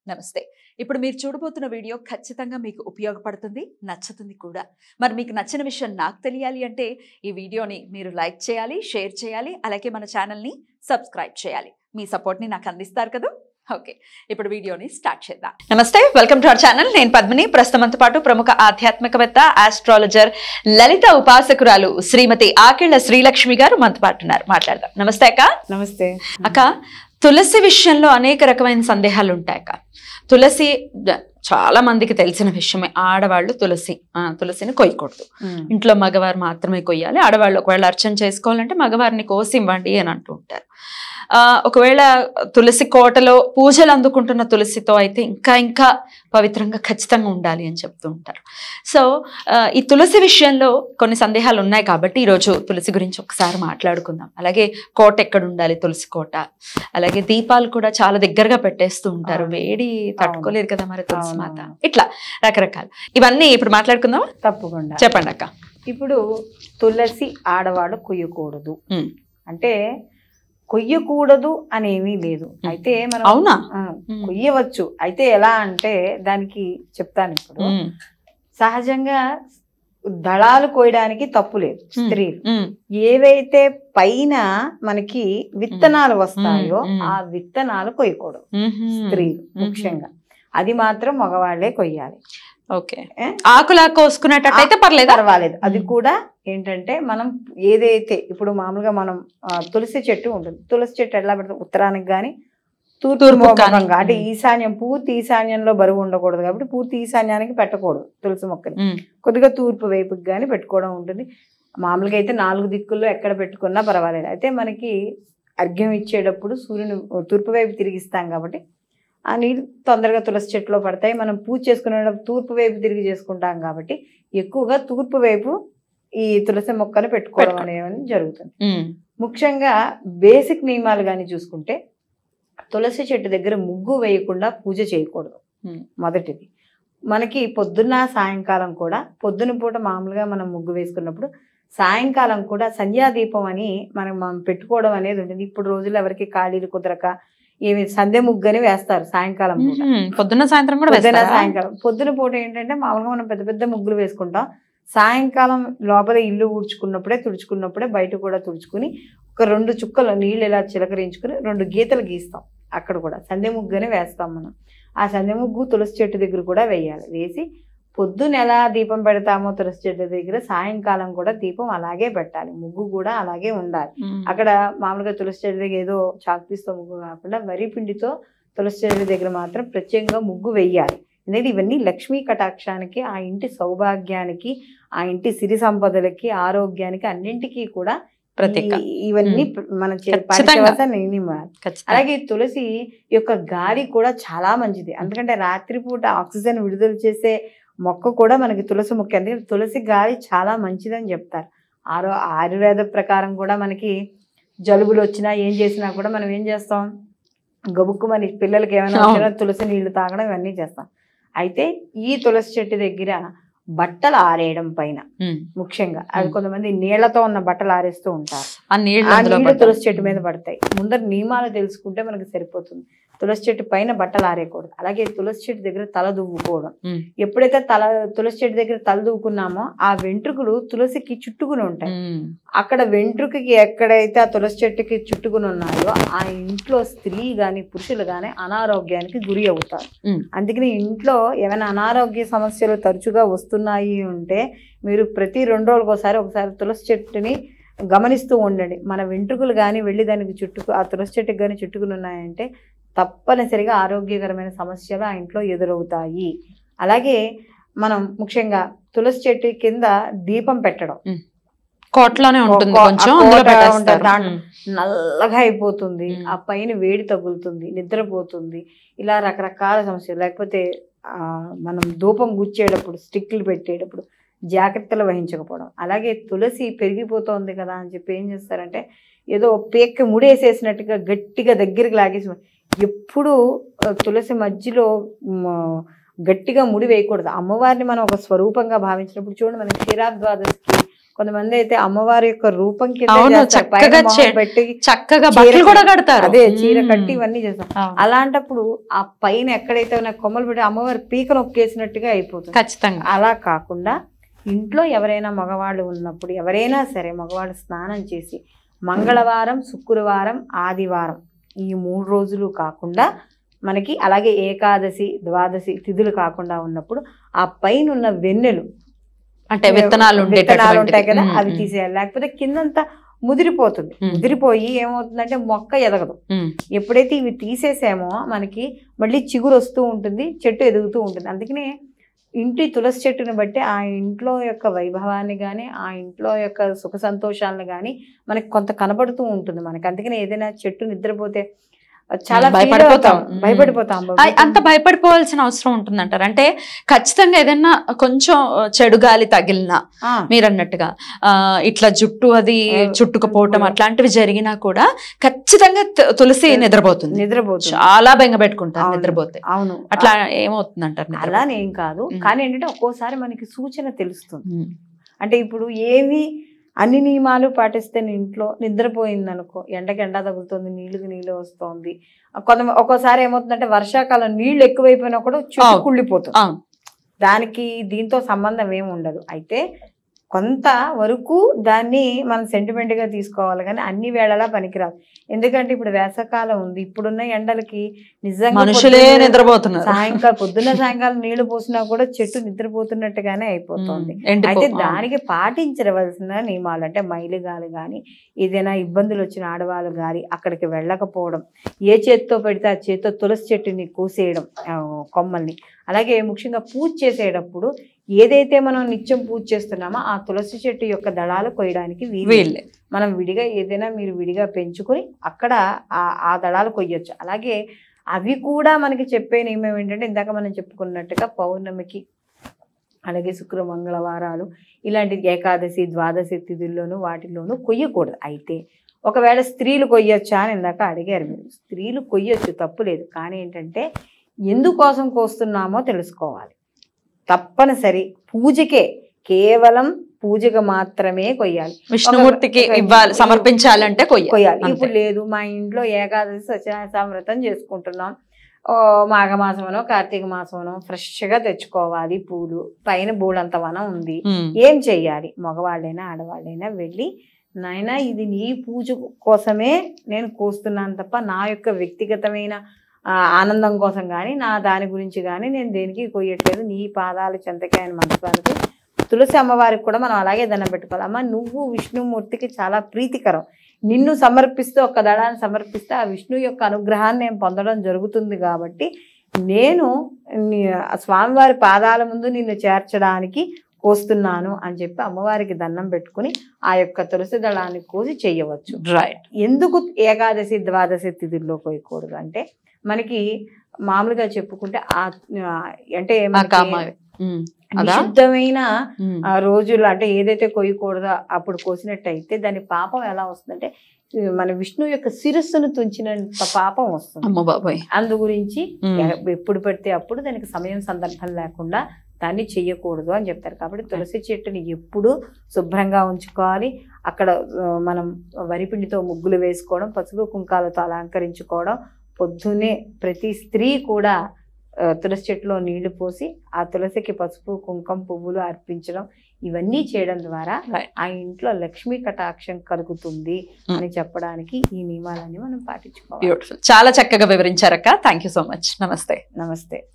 నమస్తే ఇప్పుడు మీరు చూడబోతున్న వీడియో ఖచ్చితంగా మీకు ఉపయోగపడుతుంది నచ్చుతుంది కూడా మరి మీకు నచ్చిన విషయం నాకు తెలియాలి అంటే ఈ వీడియోని మీరు లైక్ చేయాలి షేర్ చేయాలి అలాగే మన ఛానల్ని సబ్స్క్రైబ్ చేయాలి మీ సపోర్ట్ని నాకు అందిస్తారు కదా ఓకే ఇప్పుడు వీడియోని స్టార్ట్ చేద్దాం నమస్తే వెల్కమ్ టు అవర్ ఛానల్ నేను పద్మిని ప్రస్తుతంతో పాటు ప్రముఖ ఆధ్యాత్మికవేత్త ఆస్ట్రాలజర్ లలిత ఉపాసకురాలు శ్రీమతి ఆకిళ్ల శ్రీలక్ష్మి గారు మనతో పాటు ఉన్నారు మాట్లాడదాం నమస్తే అక్క నమస్తే అక్క తులసి విషయంలో అనేక రకమైన సందేహాలు ఉంటాయి అక్క తులసి ద- చాలా మందికి తెలిసిన విషయమే ఆడవాళ్ళు తులసి ఆ, తులసిని కొయ్యకూడదు ఇంట్లో మగవారు మాత్రమే కొయ్యాలి ఆడవాళ్ళు ఒకవేళ అర్చన చేసుకోవాలంటే మగవారిని కోసి ఇవ్వండి అని అంటూ ఉంటారు ఆ, ఒకవేళ తులసి కోటలో పూజలు అందుకుంటున్న తులసితో అయితే ఇంకా ఇంకా పవిత్రంగా ఖచ్చితంగా ఉండాలి అని చెప్తూ ఉంటారు సో ఆ, ఈ తులసి విషయంలో కొన్ని సందేహాలు ఉన్నాయి కాబట్టి ఈరోజు తులసి గురించి ఒకసారి మాట్లాడుకుందాం అలాగే కోట ఎక్కడ ఉండాలి తులసి కోట అలాగే దీపాలు కూడా చాలా దగ్గరగా పెట్టేస్తూ ఉంటారు అవును. వేడి తట్టుకోలేదు కదా మరి తులసి అవును. మాత ఇట్లా రకరకాలు ఇవన్నీ ఇప్పుడు మాట్లాడుకుందాం తప్పకుండా చెప్పండి అక్క ఇప్పుడు తులసి ఆడవాళ్ళు కొయ్యకూడదు ఉమ్. అంటే కొయ్యకూడదు అనేమీ లేదు అయితే మనం అవునా ఆ, ఉమ్. కొయ్యవచ్చు అయితే ఎలా అంటే దానికి చెప్తాను ఇప్పుడు ఉమ్, సహజంగా దళాలు కోయడానికి తప్పు లేదు ఉమ్, స్త్రీలు ఉమ్, ఏవైతే పైన మనకి విత్తనాలు వస్తాయో ఉమ్, ఉమ్. ఆ విత్తనాలు కొయ్యకూడదు ఉమ్హు. స్త్రీలు ముఖ్యంగా అది మాత్రం మగవాళ్లే కొయ్యాలి ఓకే ఏ? ఆకులా కోసుకునేటట్టయితే పర్లేదా పర్వాలేదు అది ఉమ్. కూడా ఏంటంటే మనం ఏదైతే ఇప్పుడు మామూలుగా మనం ఆ, తులసి చెట్టు ఉంటుంది తులసి చెట్టు ఎలా పెడతాం ఉత్తరానికి కానీ తూర్పు తూర్పుకు కానీ. ముఖంగా అంటే ఉమ్. ఈశాన్యం పూర్తి ఈశాన్యంలో బరువు ఉండకూడదు కాబట్టి పూర్తి ఈశాన్యానికి పెట్టకూడదు తులసి మొక్కని ఉమ్, కొద్దిగా తూర్పు వైపుకి కానీ పెట్టుకోవడం ఉంటుంది మామూలుగా అయితే నాలుగు దిక్కుల్లో ఎక్కడ పెట్టుకున్నా పర్వాలేదు అయితే మనకి అర్ఘ్యం ఇచ్చేటప్పుడు సూర్యుని తూర్పు వైపు తిరిగిస్తాం కాబట్టి ఆ నీళ్ళు తొందరగా తులసి చెట్టులో పడతాయి మనం పూజ చేసుకునేటప్పుడు తూర్పు వైపు తిరిగి చేసుకుంటాం కాబట్టి ఎక్కువగా తూర్పు వైపు ఈ తులసి మొక్కను పెట్టుకోవడం పెట్టుకో- అనేది జరుగుతుంది ఉమ్, ముఖ్యంగా బేసిక్ నియమాలు కానీ చూసుకుంటే తులసి చెట్టు దగ్గర ముగ్గు వేయకుండా పూజ చేయకూడదు ఉమ్. మొదటిది మనకి పొద్దున్న సాయంకాలం కూడా పొద్దున పూట మామూలుగా మనం ముగ్గు వేసుకున్నప్పుడు సాయంకాలం కూడా సంధ్యాదీపం అని మనం మనం పెట్టుకోవడం అనేది ఉంటుంది ఇప్పుడు రోజుల్లో ఎవరికి ఖాళీలు కుదరక ఏమి సంధ్య ముగ్గు అని వేస్తారు సాయంకాలం పూట ఉమ్, పొద్దున్న సాయంత్రం కూడా పొద్దున వేస్తారా? సాయంకాలం పొద్దున పూట ఏంటంటే మామూలుగా మనం పెద్ద పెద్ద ముగ్గులు వేసుకుంటాం సాయంకాలం లోపల ఇల్లు ఊడ్చుకున్నప్పుడే తుడుచుకున్నప్పుడే బయట కూడా తుడుచుకుని ఒక రెండు చుక్కలు నీళ్ళు ఇలా చిలకరించుకుని రెండు గీతలు గీస్తాం అక్కడ కూడా సంధ్య ముగ్గునే వేస్తాం మనం ఆ సంధ్య ముగ్గు తులసి చెట్టు దగ్గర కూడా వేయాలి వేసి పొద్దున ఎలా దీపం పెడతామో తులసి చెట్టు దగ్గర సాయంకాలం కూడా దీపం అలాగే పెట్టాలి ముగ్గు కూడా అలాగే ఉండాలి ఉమ్, అక్కడ మామూలుగా తులసి చెట్టు దగ్గర ఏదో చాక్పీస్తో ముగ్గు కాకుండా వరి పిండితో తులసి చెట్టు దగ్గర మాత్రం ప్రత్యేకంగా ముగ్గు వెయ్యాలి ఎందుకంటే ఇవన్నీ లక్ష్మీ కటాక్షానికి ఆ ఇంటి సౌభాగ్యానికి ఆ ఇంటి సిరి సంపదలకి ఆరోగ్యానికి అన్నింటికీ కూడా ప్రతీక ఈ- ఇవన్నీ ప్ర- మనం చే- ఖచ్చితంగా. పాటించవలసిన నియమాలు. ఖచ్చితంగా అలాగే తులసి యొక్క గాలి కూడా చాలా మంచిది ఎందుకంటే రాత్రిపూట ఆక్సిజన్ విడుదల చేసే మొక్క కూడా మనకి తులసి మొక్క ఎందుకంటే తులసి గాలి చాలా మంచిదని చెప్తారు ఆరో ఆయుర్వేద ప్రకారం కూడా మనకి జలుబులు వచ్చినా ఏం చేసినా కూడా మనం ఏం చేస్తాం గబుక్కు మన పిల్లలకి ఏమైనా అవును. వచ్చినా తులసి నీళ్లు తాగడం ఇవన్నీ చేస్తాం అయితే ఈ తులసి చెట్టు దగ్గర బట్టలు ఆరేయడం పైన ఉమ్, ముఖ్యంగా అది ఉమ్. కొంతమంది నీళ్లతో ఉన్న బట్టలు ఆరేస్తూ ఉంటారు ఆ నీళ్ళు ఆ అందులో నీళ్లు పడతాయి. తులసి చెట్టు మీద పడతాయి ముందర నియమాలు తెలుసుకుంటే మనకి సరిపోతుంది తులసి చెట్టు పైన బట్టలు ఆరేయకూడదు అలాగే తులసి చెట్టు దగ్గర తల దువ్వుకోవడం ఉమ్, ఎప్పుడైతే తల తులసి చెట్టు దగ్గర తల దువ్వుకున్నామో ఆ వెంట్రుకలు తులసికి చుట్టుకుని ఉంటాయి ఉమ్, అక్కడ వెంట్రుకకి ఎక్కడైతే ఆ తులసి చెట్టుకి చుట్టుకుని ఉన్నాయో ఆ ఇంట్లో స్త్రీ గాని పురుషులు గాని అనారోగ్యానికి గురి అవుతారు ఉమ్. అందుకని ఇంట్లో ఏమైనా అనారోగ్య సమస్యలు తరచుగా వస్తున్నాయి ఉంటే మీరు ప్రతి రెండు రోజులకు ఒకసారి ఒకసారి తులసి చెట్టుని గమనిస్తూ ఉండండి మన వెంట్రుకలు కానీ వెళ్ళి దానికి చుట్టుకు ఆ తులసి చెట్టుకి కానీ చుట్టుకుని ఉన్నాయంటే తప్పనిసరిగా ఆరోగ్యకరమైన సమస్యలు ఆ ఇంట్లో ఎదురవుతాయి అలాగే మనం ముఖ్యంగా తులసి చెట్టు కింద దీపం పెట్టడం కోటలోనే ఉంటుంది కో- కొంచెం ఆ అందులో కోట పెట్టేస్తారు ఉంటుంది. దాంట్లో ఉమ్, నల్లగా అయిపోతుంది మ్మ్. ఆ పైన వేడి తగులుతుంది నిద్రపోతుంది ఇలా రకరకాల సమస్యలు లేకపోతే ఆ, మనం ధూపం గుచ్చేటప్పుడు స్టిక్లు పెట్టేటప్పుడు జాగ్రత్తలు వహించకపోవడం అలాగే తులసి పెరిగిపోతోంది కదా అని చెప్పి ఏం చేస్తారంటే ఏదో పేక్క ముడేసేసినట్టుగా గట్టిగా దగ్గరికి లాగేసి ఎప్పుడు ఆ, తులసి మధ్యలో మ, గట్టిగా ముడి వేయకూడదు అమ్మవారిని మనం ఒక స్వరూపంగా భావించినప్పుడు చూడండి మనం క్షీరాద్వాదశికి కొంతమంది అయితే అమ్మవారి యొక్క రూపం కింద అవును, చేస్తారు. పైన చక్కగా మొహం చే- పెట్టి చక్కగా చీర బట్టలు కూడా కట్టి- కడతారు అదే చీర మ్మ్. కట్టి ఇవన్నీ చేస్తాం అవును. అలాంటప్పుడు ఆ పైన ఎక్కడైతే ఉన్న కొమ్మలు పెట్టి అమ్మవారి పీక నొక్కేసినట్టుగా అయిపోతుంది ఖచ్చితంగా అలా కాకుండా ఇంట్లో ఎవరైనా మగవాళ్ళు ఉన్నప్పుడు ఎవరైనా సరే మగవాళ్ళు స్నానం చేసి మంగళవారం శుక్రవారం ఆదివారం ఈ మూడు రోజులు కాకుండా మనకి అలాగే ఏకాదశి ద్వాదశి తిథులు కాకుండా ఉన్నప్పుడు ఆ పైన ఉన్న వెన్నెలు అంటే విత్తనాలు విత్తనాలు ఉంటాయి కదా ఉండేటటువంటివి. అవి మ్మ్. తీసేయాలి లేకపోతే కిందంతా ముదిరిపోతుంది మ్మ్. ముదిరిపోయి ఏమవుతుందంటే మొక్క ఎదగదు మ్మ్. ఎప్పుడైతే ఇవి తీసేసామో మనకి మళ్ళీ చిగురు వస్తూ ఉంటుంది చెట్టు ఎదుగుతూ ఉంటుంది అందుకనే ఇంటి తులసి చెట్టుని బట్టి ఆ ఇంట్లో యొక్క వైభవాన్ని కానీ ఆ ఇంట్లో యొక్క సుఖ సంతోషాలను కానీ మనకి కొంత కనబడుతూ ఉంటుంది మనకి అందుకనే ఏదైనా చెట్టు నిద్రపోతే చాలా feel భయపడిపోతాం. అవుతాం. భయపడిపోతాం అయ్ అంత భయపడిపోవాల్సిన అవసరం ఉంటుందంటారు అంటే ఖచ్చితంగా ఏదైనా కొంచెం చెడు గాలి తగిలినా ఆ, మీరు అన్నట్టుగా ఆ, ఇట్లా జుట్టు అది ఆ, చుట్టుకుపోవటం కూడా. అట్లాంటివి జరిగినా కూడా ఖచ్చితంగా త- తులసి నిద్రపోతుంది నిద్రపోతుంది చాలా బెంగ పెట్టుకుంటారు అవును. నిద్రపోతే అవును అట్లా ఏమవుతుంది అంటారు అలానేం కాదు మ్మ్. కానీ ఏంటంటే ఒక్కోసారి మనకి సూచన తెలుస్తుంది మ్మ్. అంటే ఇప్పుడు ఏవి అన్ని నియమాలు పాటిస్తే నీ ఇంట్లో నిద్రపోయింది అనుకో ఎండకి ఎండ తగులుతుంది నీళ్ళకి నీళ్ళు వస్తుంది కొంత ఒక్కోసారి ఏమవుతుందంటే వర్షాకాలం నీళ్లు ఎక్కువైపోయినా కూడా చుట్టూ అవును. కుళ్ళిపోతుంది అవును దానికి దీంతో సంబంధం ఏమి ఉండదు అయితే కొంత వరకు దాన్ని మనం సెంటిమెంట్ గా తీసుకోవాలి కానీ అన్ని వేళలా పనికిరాదు ఎందుకంటే ఇప్పుడు వేసవకాలం ఉంది ఇప్పుడున్న ఎండలకి నిజంగా మనుషులే పొద్దున్న- నిద్రపోతున్నారు సాయంకాలం పొద్దున్న సాయంకాలం నీళ్లు పోసినా కూడా చెట్టు నిద్రపోతున్నట్టుగానే అయిపోతుంది మ్మ్. ఎండిపో- అయితే అవును. దానికి పాటించవలసిన నియమాలు అంటే మైలుగాలు కానీ ఏదైనా ఇబ్బందులు వచ్చిన ఆడవాళ్ళు కానీ అక్కడికి వెళ్ళకపోవడం ఏ చేత్తో పెడితే ఆ చేత్తో తులసి చెట్టుని కోసేయడం ఆ, కొమ్మల్ని అలాగే ముఖ్యంగా పూజ చేసేటప్పుడు ఏదైతే మనం నిత్యం పూజ చేస్తున్నామో ఆ తులసి చెట్టు యొక్క దళాలు కొయ్యడానికి వీలు వీళ్ళే మనం విడిగా ఏదైనా మీరు విడిగా పెంచుకొని అక్కడ ఆ ఆ దళాలు కొయ్యొచ్చు అలాగే అవి కూడా మనకి చెప్పే నియమం ఏంటంటే ఇందాక మనం చెప్పుకున్నట్టుగా పౌర్ణమికి అలాగే శుక్ర మంగళవారాలు ఇలాంటి ఏకాదశి ద్వాదశి తిథుల్లోనూ వాటిల్లోనూ కొయ్యకూడదు అయితే ఒకవేళ స్త్రీలు కొయ్యొచ్చా అని ఇందాక అడిగారు మీరు స్త్రీలు కొయ్యొచ్చు తప్పు లేదు కానీ ఏంటంటే ఎందుకోసం కోస్తున్నామో తెలుసుకోవాలి తప్పనిసరి పూజకే కేవలం పూజకు మాత్రమే కొయ్యాలి విష్ణుమూర్తికి ఒక- ఇవ్వాలి సమర్పించాలంటే కొయ్య కొయ్యాలి అంతే. ఇప్పుడు లేదు మా ఇంట్లో ఏకాదశి సత్యనారాయణ వ్రతం చేసుకుంటున్నాం ఓ మాఘమాసమనో కార్తీక మాసమనో ఫ్రెష్గా తెచ్చుకోవాలి పూలు పైన బూడంత వనం ఉంది మ్మ్. ఏం చెయ్యాలి మగవాళ్ళైనా ఆడవాళ్ళైనా వెళ్ళి నాయనా ఇది నీ పూజ కోసమే నేను కోస్తున్నాను తప్ప నా యొక్క వ్యక్తిగతమైన ఆ, ఆనందం కోసం కానీ నా దాని గురించి కానీ నేను దేనికి కొయ్యట్లేదు నీ పాదాలు చెంతకే అని మనసుకు తులసి అమ్మవారికి కూడా మనం అలాగే దండం పెట్టుకోవాలి అమ్మ నువ్వు విష్ణుమూర్తికి చాలా ప్రీతికరం నిన్ను సమర్పిస్తే ఒక దళాన్ని సమర్పిస్తే ఆ విష్ణు యొక్క అనుగ్రహాన్ని నేను పొందడం జరుగుతుంది కాబట్టి నేను నీ- ఆ స్వామివారి పాదాల ముందు నిన్ను చేర్చడానికి కోస్తున్నాను అని చెప్పి అమ్మవారికి దండం పెట్టుకుని ఆ యొక్క తులసి దళాన్ని కోసి చేయవచ్చు రైట్ ఎందుకు ఏకాదశి ద్వాదశి తిథుల్లో కోయకూడదు అంటే మనకి మామూలుగా చెప్పుకుంటే ఆ ఆ, అంటే ఆ మనకి కామావి మ్మ్. అదా? నిషిద్ధమైన మ్మ్. ఆ రోజులు అంటే ఏదైతే కొయ్యకూడదో అప్పుడు కోసినట్టయితే దాని పాపం ఎలా వస్తుందంటే ఈ మన విష్ణు యొక్క శిరస్సును తుంచినంత పాపం వస్తుంది అమ్మ బాబాయ్ అందు గురించి మ్మ్. ఎ- ఎప్పుడు పెడితే అప్పుడు దానికి సమయం సందర్భం లేకుండా దాన్ని చెయ్యకూడదు అని చెప్తారు కాబట్టి తులసి చెట్టుని ఎప్పుడు శుభ్రంగా ఉంచుకోవాలి అక్కడ ఆ, మనం వరిపిండితో ముగ్గులు వేసుకోవడం పసుపు కుంకాలతో అలంకరించుకోవడం పొద్దున్నే ప్రతి స్త్రీ కూడా ఆ, తులసి చెట్టులో నీళ్లు పోసి ఆ తులసికి పసుపు కుంకం పువ్వులు అర్పించడం ఇవన్నీ చేయడం ద్వారా Right. ఆ ఇంట్లో లక్ష్మీ కటాక్షం కలుగుతుంది Mm. అని చెప్పడానికి ఈ నియమాలన్నీ మనం పాటించుకోవాలి బ్యూటిఫుల్ చాలా చక్కగా వివరించారక్క థ్యాంక్ యూ సో మచ్ నమస్తే నమస్తే